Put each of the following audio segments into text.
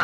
اسمع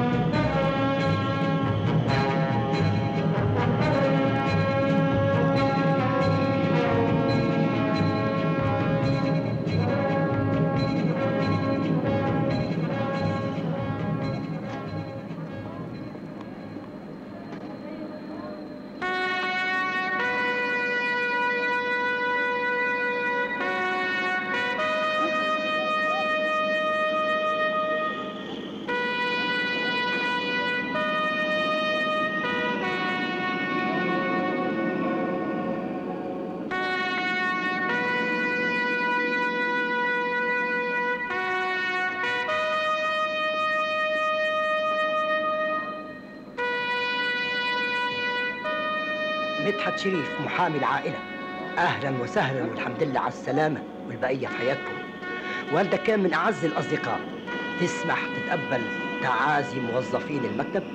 مدحت شريف محامي العائلة أهلا وسهلا والحمد لله على السلامة والبقية في حياتكم والدك كان من أعز الأصدقاء تسمح تتقبل تعازي موظفين المكتب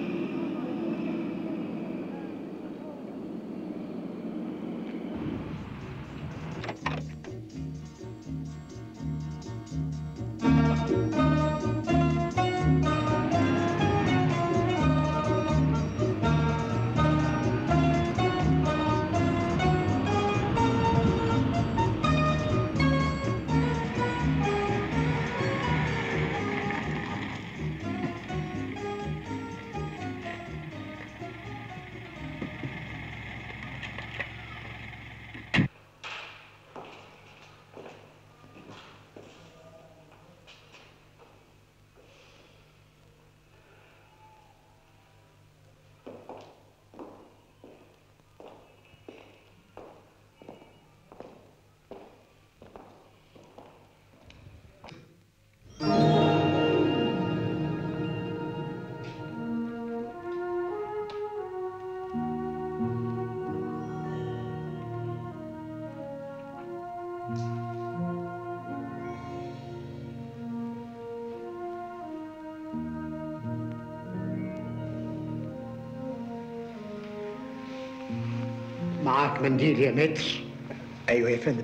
معاك منديل يا متر أيوة يا فندم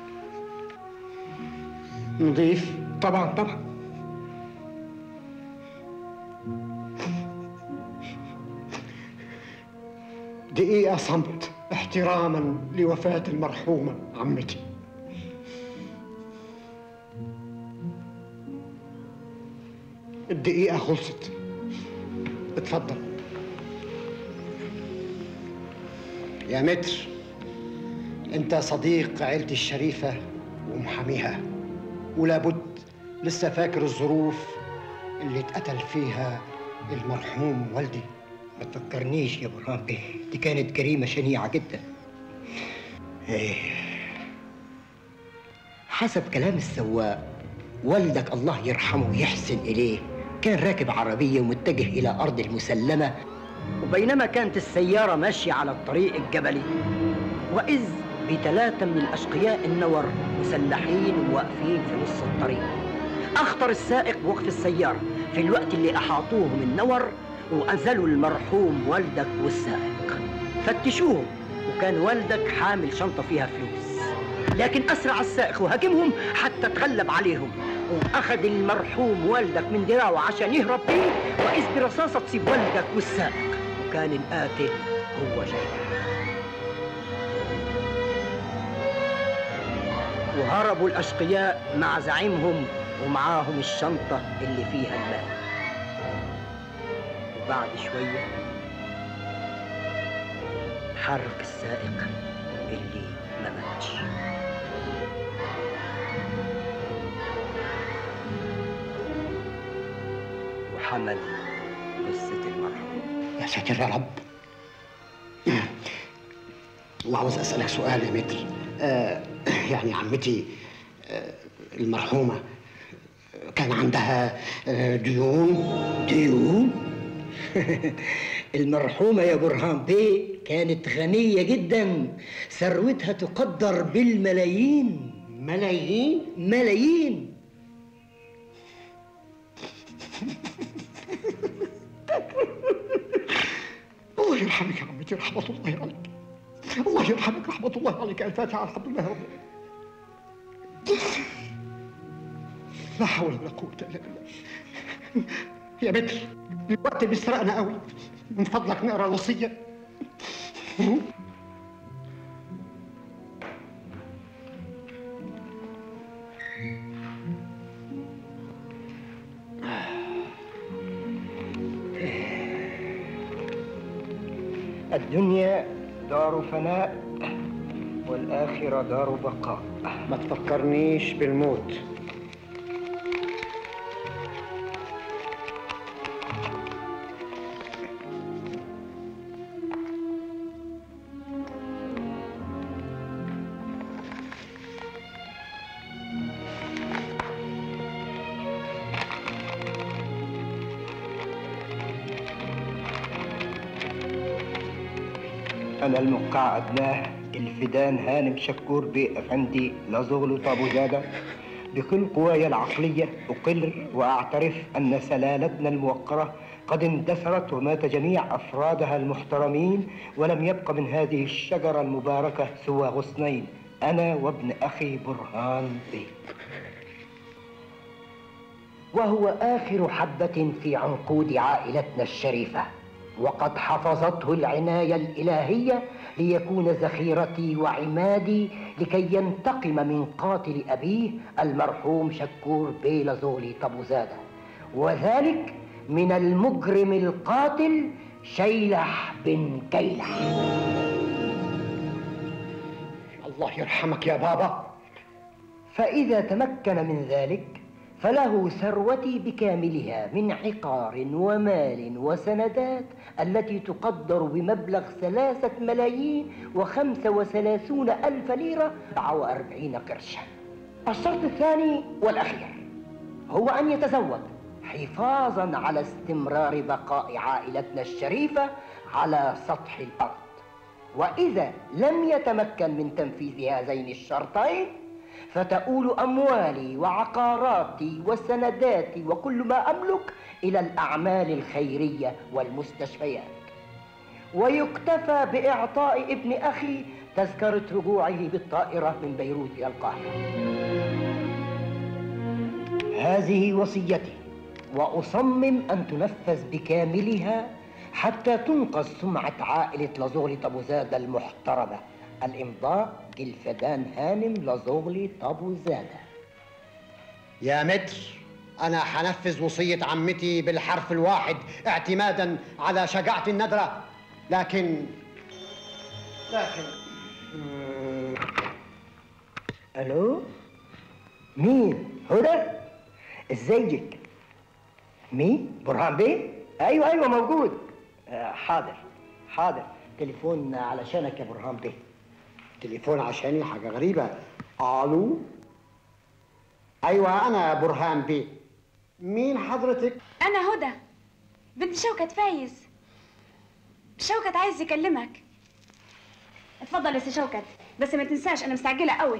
نظيف طبعا طبعا دقيقة صمت احتراما لوفاة المرحومة عمتي الدقيقة خلصت اتفضل يا متر انت صديق عيلتي الشريفة ومحاميها ولابد لسه فاكر الظروف اللي اتقتل فيها المرحوم والدي ما تفكرنيش يا برهان بيه دي كانت جريمة شنيعة جدا إيه. حسب كلام السواق والدك الله يرحمه ويحسن إليه كان راكب عربية ومتجه إلى أرض المسلمة وبينما كانت السيارة ماشية على الطريق الجبلي وإذ بثلاثة من الأشقياء النور مسلحين وواقفين في نص الطريق أخطر السائق بوقف السيارة في الوقت اللي أحاطوهم النور وأنزلوا المرحوم والدك والسائق فتشوهم وكان والدك حامل شنطة فيها فلوس لكن أسرع السائق وهاجمهم حتى تغلب عليهم وأخذ المرحوم والدك من دراعه عشان يهرب بيه وإذ برصاصة تصيب والدك والسائق وكان القاتل هو جاي وهربوا الأشقياء مع زعيمهم ومعاهم الشنطة اللي فيها المال وبعد شوية حرك السائق اللي ما ماتش وحمل جثة المرحوم يا ساتر يا رب وعاوز اسالك سؤال يا متر آه يعني عمتي آه المرحومه آه، كان عندها آه ديون ديون المرحومة يا برهان بيه كانت غنية جدا ثروتها تقدر بالملايين ملايين ملايين الله يرحمك يا عمتي رحمه الله عليك الله يرحمك رحمه الله عليك الفاتحه الحمد لله رب العالمين لا حول ولا قوه الا بالله يا متر الوقت بيسرقنا قوي من فضلك نقرا الوصيه الدنيا دار فناء والآخرة دار بقاء ما تفكرنيش بالموت أنا المقع أبناه الفدان هانم شكور بي أفندي لزغل طابو زادة بكل قواي العقلية أقر وأعترف أن سلالتنا الموقرة قد اندثرت ومات جميع أفرادها المحترمين ولم يبق من هذه الشجرة المباركة سوى غصنين أنا وابن أخي برهان بي وهو آخر حبة في عنقود عائلتنا الشريفة وقد حفظته العناية الإلهية ليكون ذخيرتي وعمادي لكي ينتقم من قاتل أبيه المرحوم شكور بيل زولي طبوزادة وذلك من المجرم القاتل شيلح بن كيلح الله يرحمك يا بابا فإذا تمكن من ذلك فله ثروتي بكاملها من عقار ومال وسندات التي تقدر بمبلغ ثلاثة ملايين وخمسة وثلاثون ألف ليرة وأربعين قرشا الشرط الثاني والأخير هو أن يتزوج حفاظا على استمرار بقاء عائلتنا الشريفة على سطح الأرض وإذا لم يتمكن من تنفيذ هذين الشرطين فتؤول أموالي وعقاراتي وسنداتي وكل ما أملك إلى الأعمال الخيرية والمستشفيات ويكتفى بإعطاء ابن أخي تذكرة رجوعه بالطائرة من بيروت إلى القاهرة هذه وصيتي وأصمم أن تنفذ بكاملها حتى تنقذ سمعة عائلة لزغلي طبوزادة المحترمة الإمضاء الفدان هانم لزغلي طبوزادة يا متر أنا حنفذ وصية عمتي بالحرف الواحد اعتمادا على شجاعة الندرة لكن لكن ألو مين هدى ازيك مين برهان بيه ايوه ايوه موجود آه حاضر حاضر تليفون علشانك يا برهان بيه تليفون عشاني حاجة غريبة ألو أيوة أنا برهان بيه مين حضرتك؟ أنا هدى بنت شوكت فايز شوكت عايز يكلمك اتفضل يا سي شوكت بس ما تنساش أنا مستعجلة قوي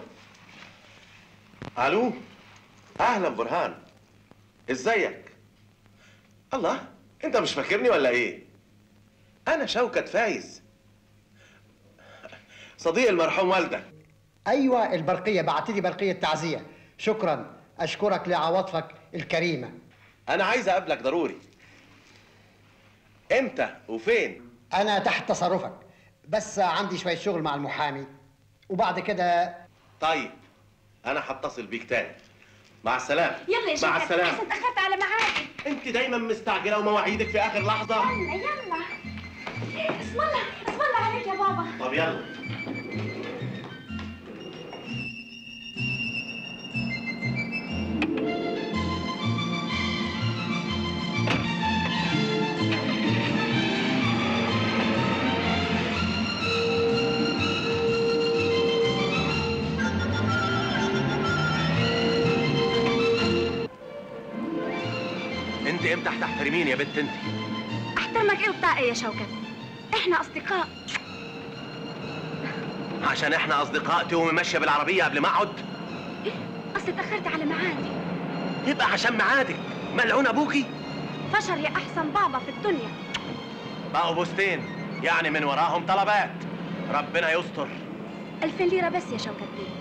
الو اهلا برهان ازيك الله انت مش فاكرني ولا ايه انا شوكت فايز صديق المرحوم والدك أيوة البرقية بعت لي برقية تعزية شكرا أشكرك لعواطفك الكريمة انا عايز اقابلك ضروري امتى وفين أنا تحت تصرفك بس عندي شوية شغل مع المحامي وبعد كده طيب انا هتصل بيك تاني مع السلامه يلا يا شوكت مع السلامه أحسن اتأخرت على ميعادي انت دايما مستعجله ومواعيدك في اخر لحظه يلا يلا اسم الله اسم الله عليك يا بابا طب يلا انت امتى هتحترميني يا بنت انت احترمك ايه وبتاع ايه يا شوكت احنا اصدقاء عشان احنا اصدقاء تقومي ماشيه بالعربيه قبل ما اقعد اصل اتأخرت على ميعادي يبقى عشان ميعادك ملعون ابوكي فشر يا احسن بابا في الدنيا بقوا بوستين يعني من وراهم طلبات ربنا يستر ألفين ليرة بس يا شوكت بيه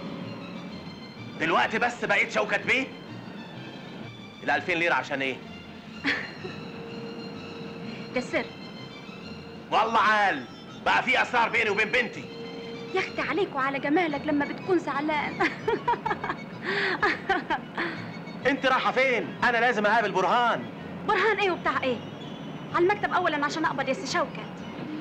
دلوقتي بس بقيت شوكت بيه ال 2000 ليره عشان ايه ده السر والله عال بقى في اسرار بيني وبين بنتي يختي عليك وعلى جمالك لما بتكون زعلان انت رايحه فين انا لازم اقابل برهان برهان ايه وبتاع ايه على المكتب اولا عشان اقبض يا سي شوكت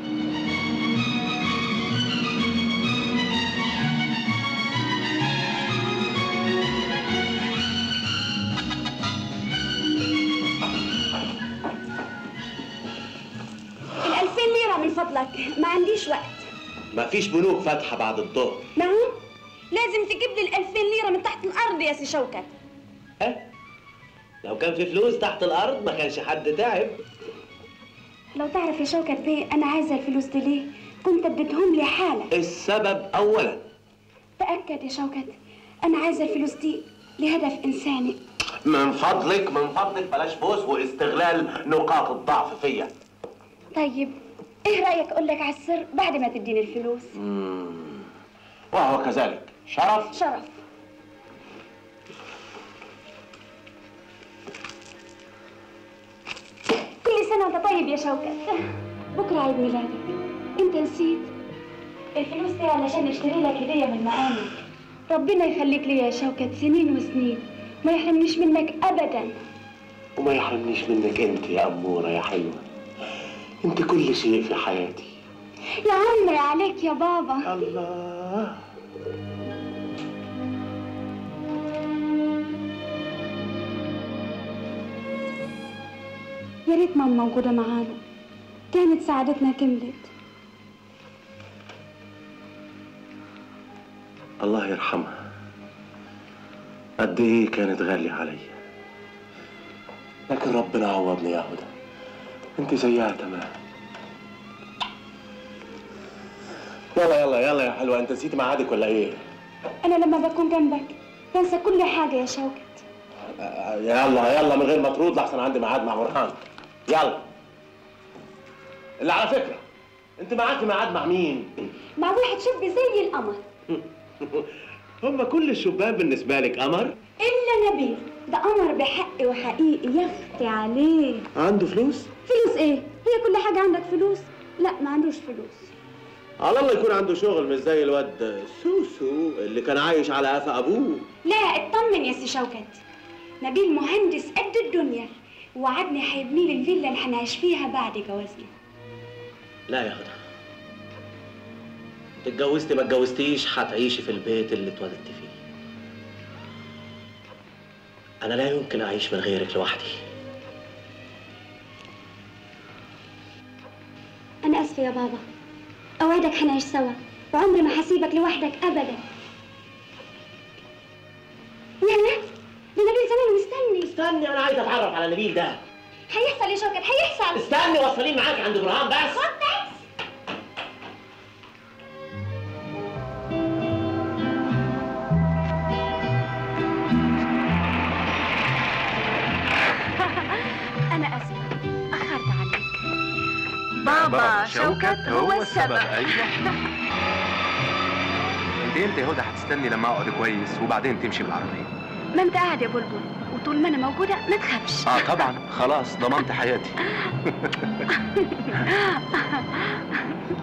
الألفين ليرة من فضلك ما عنديش وقت مفيش بنوك فاتحه بعد الظهر نعم لازم تجيب لي الألفين ليرة من تحت الأرض يا سي شوكت لو كان في فلوس تحت الارض ما كانش حد تعب لو تعرف يا شوكت بيه أنا عايزة الفلوس دي ليه كنت اديتهم لي حالا السبب اولا تأكد يا شوكت أنا عايزة الفلوس دي لهدف إنساني من فضلك من فضلك بلاش فوز واستغلال نقاط الضعف فيا طيب إيه رأيك أقول لك على السر بعد ما تديني الفلوس وهو كذلك شرف شرف كل سنة وأنت طيب يا شوكت بكرة عيد ميلادك أنت نسيت الفلوس دي علشان نشتري لك هدية من مقامك ربنا يخليك لي يا شوكت سنين وسنين ما يحرمنيش منك أبدا وما يحرمنيش منك انت يا اموره يا حلوه انت كل شيء في حياتي يا عمي عليك يا بابا الله يا ريت ماما موجودة معانا كانت سعادتنا كملت الله يرحمها قد ايه كانت غالية عليا لكن ربنا عوضني يا هدى انت زيها تمام يلا يلا يلا يا حلوة انت نسيت ميعادك ولا ايه؟ أنا لما بكون جنبك بنسى كل حاجة يا شوكت آه، يلا يلا من غير ما ترد لحسن عندي ميعاد مع برهان يلا اللي على فكرة انت معاكي ميعاد مع مين؟ مع واحد شاب زي القمر هم كل الشباب بالنسبة لك قمر؟ إلا نبيل ده قمر بحق وحقيقي يختي عليه عنده فلوس؟ فلوس إيه؟ هي كل حاجة عندك فلوس؟ لا ما عندوش فلوس على الله يكون عنده شغل مش زي الواد سوسو اللي كان عايش على قفا ابوه لا اطمن يا سي شوكت نبيل مهندس قد الدنيا وعدني هيبني لي الفيلا اللي هنعيش فيها بعد جوازنا لا يا هدى اتجوزتي ما اتجوزتيش هتعيشي في البيت اللي اتولدت فيه انا لا يمكن اعيش من غيرك لوحدي أنا آسفة يا بابا أوعدك هنعيش سوا وعمري ما هسيبك لوحدك أبدا يلا ده نبيل زمان مستني استني انا عايز اتعرف على نبيل ده هيحصل يا شوكت هيحصل استني وصلين معاك عند برهان بس خد بس أنا آسفة أخرت عنك بابا شوكت هو السبب ايوه انت امتى يا هدى هتستني لما اقعد كويس وبعدين تمشي بالعربيه ما أنت قاعد يا بلبل وطول ما أنا موجودة ما تخافش اه طبعا خلاص ضمنت حياتي